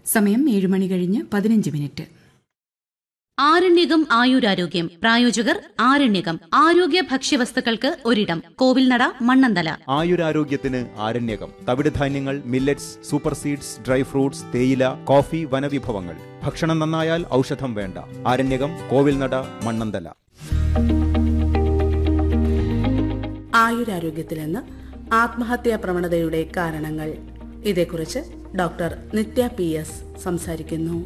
സമയം ഏഴ് മണി കഴിഞ്ഞ് പതിനഞ്ച് മിനിറ്റ് ആരണ്യകം ആയുരാരോഗ്യം പ്രായോജകർ ആരണ്യകം ആരോഗ്യ ഭക്ഷ്യവസ്തുക്കൾക്ക് ഒരിടം കോവിൽനട മണ്ണന്തല ആയുരാരോഗ്യത്തിന് ആരണ്യകം തവിടുധാന്യങ്ങൾ millets super seeds dry fruits തേയില കോഫി വനവിഭവങ്ങൾ ഭക്ഷണം നന്നായാൽ ഔഷധം വേണ്ട ആരണ്യകം കോവിൽനട മണ്ണന്തല ആയുരാരോഗ്യത്തിൽ നിന്ന് ആത്മഹത്യാ പ്രവണതയുടെ കാരണങ്ങൾ ഇതേക്കുറിച്ച് ഡോക്ടർ നിത്യ പി എസ് സംസാരിക്കുന്നു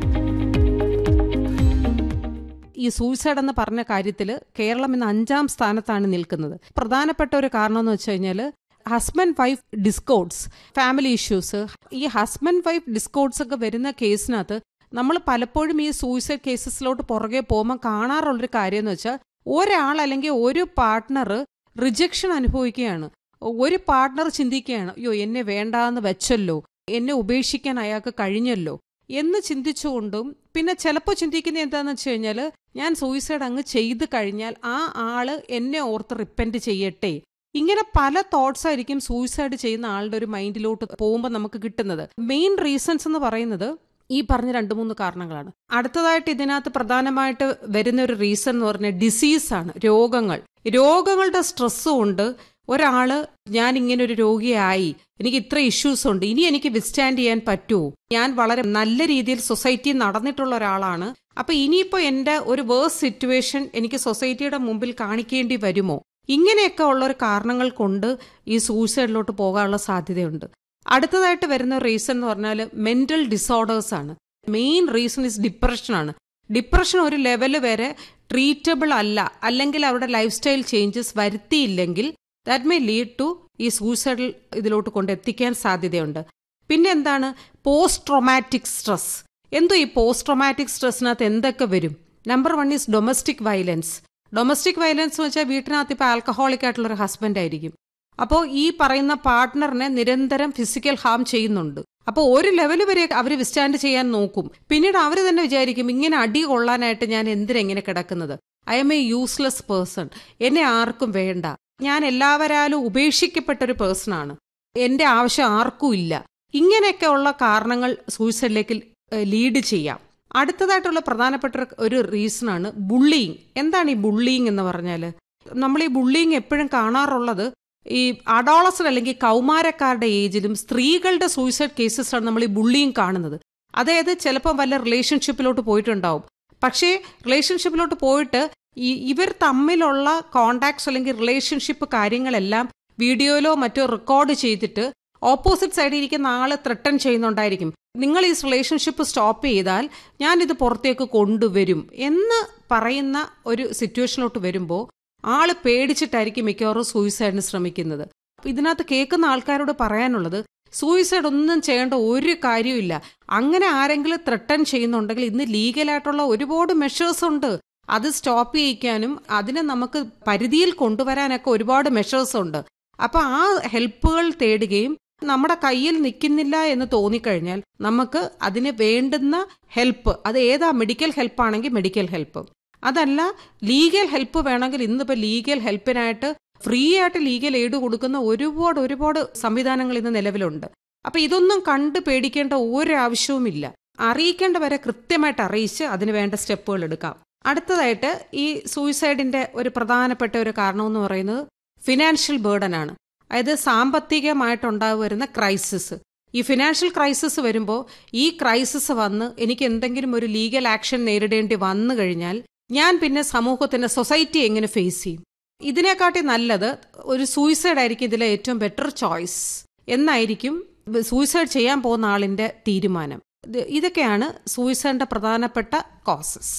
ഈ സൂയിസൈഡ് എന്ന് പറഞ്ഞ കാര്യത്തിൽ കേരളം ഇന്ന് അഞ്ചാം സ്ഥാനത്താണ് നിൽക്കുന്നത് പ്രധാനപ്പെട്ട ഒരു കാരണം എന്ന് വെച്ച് കഴിഞ്ഞാൽ husband wife discords family issues ഈ ഹസ്ബൻഡ് വൈഫ് ഡിസ്കോഡ്സ് ഒക്കെ വരുന്ന കേസിനകത്ത് നമ്മൾ പലപ്പോഴും ഈ സൂയിസൈഡ് കേസസിലോട്ട് പുറകെ പോകുമ്പോൾ കാണാറുള്ളൊരു കാര്യം എന്ന് വെച്ചാൽ ഒരാൾ അല്ലെങ്കിൽ ഒരു പാർട്ട്ണർ റിജക്ഷൻ അനുഭവിക്കുകയാണ് ഒരു പാർട്ട്ണർ ചിന്തിക്കുകയാണ് അയ്യോ എന്നെ വേണ്ടാന്ന് വെച്ചല്ലോ എന്നെ ഉപേക്ഷിക്കാൻ അയാൾക്ക് കഴിഞ്ഞല്ലോ എന്ന് ചിന്തിച്ചുകൊണ്ടും പിന്നെ ചിലപ്പോൾ ചിന്തിക്കുന്നത് എന്താണെന്ന് വെച്ച് കഴിഞ്ഞാൽ ഞാൻ സൂയിസൈഡ് അങ്ങ് ചെയ്ത് കഴിഞ്ഞാൽ ആ ആള് എന്നെ ഓർത്ത് റിപ്പൻറ്റ് ചെയ്യട്ടെ ഇങ്ങനെ പല തോട്ട്സ് ആയിരിക്കും സൂയിസൈഡ് ചെയ്യുന്ന ആളുടെ ഒരു മൈൻഡിലോട്ട് പോകുമ്പോൾ നമുക്ക് കിട്ടുന്നത് മെയിൻ റീസൺസ് എന്ന് പറയുന്നത് ഈ പറഞ്ഞ രണ്ട് മൂന്ന് കാരണങ്ങളാണ് അടുത്തതായിട്ട് ഇതിനകത്ത് പ്രധാനമായിട്ട് വരുന്ന ഒരു റീസൺ എന്ന് പറഞ്ഞാൽ ഡിസീസാണ് രോഗങ്ങൾ രോഗങ്ങളുടെ സ്ട്രെസ് കൊണ്ട് ഒരാള് ഞാൻ ഇങ്ങനെ ഒരു രോഗിയായി എനിക്ക് ഇത്ര ഇഷ്യൂസ് ഉണ്ട് ഇനി എനിക്ക് വിസ്റ്റാൻഡ് ചെയ്യാൻ പറ്റുമോ ഞാൻ വളരെ നല്ല രീതിയിൽ സൊസൈറ്റി നടന്നിട്ടുള്ള ഒരാളാണ് അപ്പൊ ഇനിയിപ്പോ എന്റെ ഒരു വേഴ്സ് സിറ്റുവേഷൻ എനിക്ക് സൊസൈറ്റിയുടെ മുമ്പിൽ കാണിക്കേണ്ടി വരുമോ ഇങ്ങനെയൊക്കെ ഉള്ള ഒരു കാരണങ്ങൾ കൊണ്ട് ഈ സൂയിസൈഡിലോട്ട് പോകാനുള്ള സാധ്യതയുണ്ട് അടുത്തതായിട്ട് വരുന്ന റീസൺ എന്ന് പറഞ്ഞാൽ മെന്റൽ ഡിസോർഡേഴ്സ് ആണ് മെയിൻ റീസൺ ഇസ് ഡിപ്രഷൻ ആണ് ഡിപ്രഷൻ ഒരു ലെവൽ വരെ ട്രീറ്റബിൾ അല്ല അല്ലെങ്കിൽ അവരുടെ ലൈഫ് സ്റ്റൈൽ ചേഞ്ചസ് വരുത്തിയില്ലെങ്കിൽ ദാറ്റ് മേ ലീഡ് ടു ഈ സൂയിസൈഡൽ ഇതിലോട്ട് കൊണ്ടെത്തിക്കാൻ സാധ്യതയുണ്ട് പിന്നെ എന്താണ് പോസ്റ്റ് ട്രോമാറ്റിക് സ്ട്രെസ് എന്തോ ഈ പോസ്റ്റ് ട്രോമാറ്റിക് സ്ട്രെസ്സിനകത്ത് എന്തൊക്കെ വരും number one is domestic violence domestic violence എന്ന് വെച്ചാൽ വീട്ടിനകത്ത് ഇപ്പോൾ ആൽക്കഹോളിക് ആയിട്ടുള്ള ഒരു ഹസ്ബൻഡ് ആയിരിക്കും അപ്പോൾ ഈ പറയുന്ന പാർട്ട്ണറിനെ നിരന്തരം ഫിസിക്കൽ ഹാം ചെയ്യുന്നുണ്ട് അപ്പോൾ ഒരു ലെവൽ വരെ അവർ വിസ്റ്റാൻഡ് ചെയ്യാൻ നോക്കും പിന്നീട് അവർ തന്നെ വിചാരിക്കും ഇങ്ങനെ അടി കൊള്ളാനായിട്ട് ഞാൻ എന്തിനെങ്ങനെ കിടക്കുന്നത് I am a useless person എന്നെ ആർക്കും വേണ്ട ഞാൻ എല്ലാവരാലും ഉപേക്ഷിക്കപ്പെട്ട ഒരു പേഴ്സണാണ് എന്റെ ആവശ്യം ആർക്കും ഇല്ല ഇങ്ങനെയൊക്കെ ഉള്ള കാരണങ്ങൾ സൂയിസൈഡിലേക്ക് ലീഡ് ചെയ്യാം അടുത്തതായിട്ടുള്ള പ്രധാനപ്പെട്ട ഒരു റീസൺ ആണ് ബുള്ളിങ് എന്താണ് ഈ ബുള്ളിങ് എന്ന് പറഞ്ഞാൽ നമ്മൾ ഈ ബുള്ളിങ് എപ്പോഴും കാണാറുള്ളത് ഈ അഡോളസൺ അല്ലെങ്കിൽ കൗമാരക്കാരുടെ ഏജിലും സ്ത്രീകളുടെ സൂയിസൈഡ് കേസസാണ് നമ്മൾ ഈ ബുള്ളിങ് കാണുന്നത് അതായത് ചിലപ്പോൾ വല്ല റിലേഷൻഷിപ്പിലോട്ട് പോയിട്ടുണ്ടാവും പക്ഷേ റിലേഷൻഷിപ്പിലോട്ട് പോയിട്ട് ഈ ഇവർ തമ്മിലുള്ള കോണ്ടാക്ട്സ് അല്ലെങ്കിൽ റിലേഷൻഷിപ്പ് കാര്യങ്ങളെല്ലാം വീഡിയോയിലോ മറ്റോ റെക്കോർഡ് ചെയ്തിട്ട് ഓപ്പോസിറ്റ് സൈഡിൽ ഇരിക്കുന്ന ആള് ത്രട്ടൺ ചെയ്യുന്നുണ്ടായിരിക്കും നിങ്ങൾ ഈ റിലേഷൻഷിപ്പ് സ്റ്റോപ്പ് ചെയ്താൽ ഞാൻ ഇത് പുറത്തേക്ക് കൊണ്ടുവരും എന്ന് പറയുന്ന ഒരു സിറ്റുവേഷനിലോട്ട് വരുമ്പോൾ ആള് പേടിച്ചിട്ടായിരിക്കും മിക്കവാറും സൂയിസൈഡിന് ശ്രമിക്കുന്നത് ഇതിനകത്ത് കേൾക്കുന്ന ആൾക്കാരോട് പറയാനുള്ളത് സൂയിസൈഡ് ഒന്നും ചെയ്യേണ്ട ഒരു കാര്യമില്ല അങ്ങനെ ആരെങ്കിലും ത്രട്ടൺ ചെയ്യുന്നുണ്ടെങ്കിൽ ഇന്ന് ലീഗലായിട്ടുള്ള ഒരുപാട് മെഷേഴ്സ് ഉണ്ട് അത് സ്റ്റോപ്പ് ചെയ്യിക്കാനും അതിനെ നമുക്ക് പരിധിയിൽ കൊണ്ടുവരാനൊക്കെ ഒരുപാട് മെഷേഴ്സ് ഉണ്ട് അപ്പൊ ആ ഹെൽപ്പുകൾ തേടുകയും നമ്മുടെ കയ്യിൽ നിൽക്കുന്നില്ല എന്ന് തോന്നിക്കഴിഞ്ഞാൽ നമുക്ക് അതിന് വേണ്ടുന്ന ഹെൽപ്പ് അത് ഏതാ മെഡിക്കൽ ഹെൽപ്പ് ആണെങ്കിൽ മെഡിക്കൽ ഹെൽപ്പ് അതല്ല ലീഗൽ ഹെൽപ്പ് വേണമെങ്കിൽ ഇന്നിപ്പോൾ ലീഗൽ ഹെൽപ്പിനായിട്ട് ഫ്രീ ആയിട്ട് ലീഗൽ എയ്ഡ് കൊടുക്കുന്ന ഒരുപാട് ഒരുപാട് സംവിധാനങ്ങൾ ഇന്ന് നിലവിലുണ്ട് അപ്പൊ ഇതൊന്നും കണ്ട് പേടിക്കേണ്ട ഒരു ആവശ്യവുമില്ല അറിയിക്കേണ്ടവരെ കൃത്യമായിട്ട് അറിയിച്ച് അതിന് വേണ്ട സ്റ്റെപ്പുകൾ എടുക്കാം അടുത്തതായിട്ട് ഈ സൂയിസൈഡിന്റെ ഒരു പ്രധാനപ്പെട്ട ഒരു കാരണം എന്ന് പറയുന്നത് ഫിനാൻഷ്യൽ ബേർഡൻ ആണ് അതായത് സാമ്പത്തികമായിട്ടുണ്ടായി വരുന്ന ക്രൈസിസ് ഈ ഫിനാൻഷ്യൽ ക്രൈസിസ് വരുമ്പോൾ ഈ ക്രൈസിസ് വന്ന് എനിക്ക് എന്തെങ്കിലും ഒരു ലീഗൽ ആക്ഷൻ നേരിടേണ്ടി വന്നു കഴിഞ്ഞാൽ ഞാൻ പിന്നെ സമൂഹത്തിന്റെ സൊസൈറ്റി എങ്ങനെ ഫേസ് ചെയ്യും ഇതിനെക്കാട്ടി നല്ലത് ഒരു സൂയിസൈഡ് ആയിരിക്കും ഇതിലെ ഏറ്റവും ബെറ്റർ ചോയ്സ് എന്നായിരിക്കും സൂയിസൈഡ് ചെയ്യാൻ പോകുന്ന ആളിന്റെ തീരുമാനം ഇതൊക്കെയാണ് സൂയിസൈഡിന്റെ പ്രധാനപ്പെട്ട കോസസ്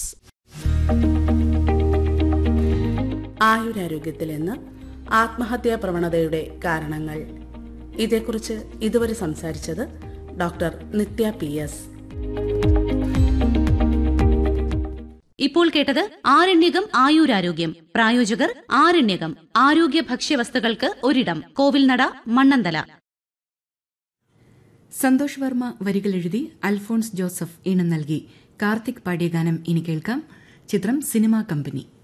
ആയുരാരോഗ്യത്തിൽ നിന്ന് ആത്മഹത്യാ പ്രവണതയുടെ കാരണങ്ങൾ ഇതേക്കുറിച്ച് ഇതുവരെ സംസാരിച്ചത് ഡോക്ടർ നിത്യ പി എസ് ഇപ്പോൾ കേട്ടത് ആരണ്യകം ആയുരാരോഗ്യം പ്രായോജകർ ആരണ്യകം ആരോഗ്യ ഭക്ഷ്യവസ്തുക്കൾക്ക് ഒരിടം കോവിൽനട മണ്ണന്തല സന്തോഷ് വർമ്മ വരികൾ എഴുതി അൽഫോൺസ് ജോസഫ് ഈണം നൽകി കാർത്തിക് പാടിയ ഗാനം ഇനി കേൾക്കാം ചിത്രം സിനിമാ കമ്പനി